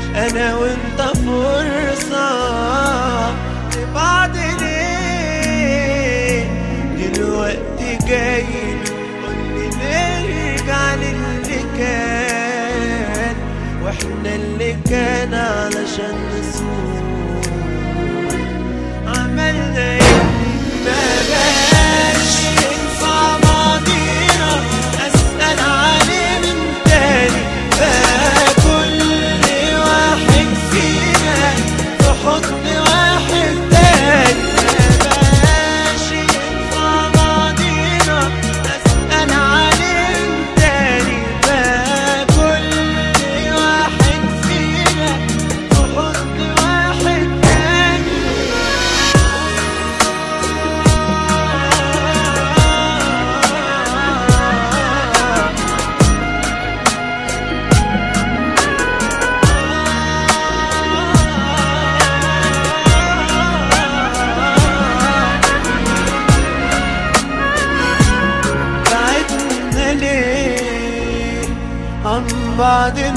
انا وانت فرصة لبعض ليه دلوقتي جاي قولي نرجع للي كان واحنا اللي كان علشان نسوق عملنا ايه ما بقاش ينفع ماضينا اسال عليه من تاني بقى كل واحد فينا في حضن واحد تاني ما بقاش ينفع ماضينا اسال عليه من تاني بقى كل واحد فينا في حضن واحد تاني بعدنا ليه عن بعض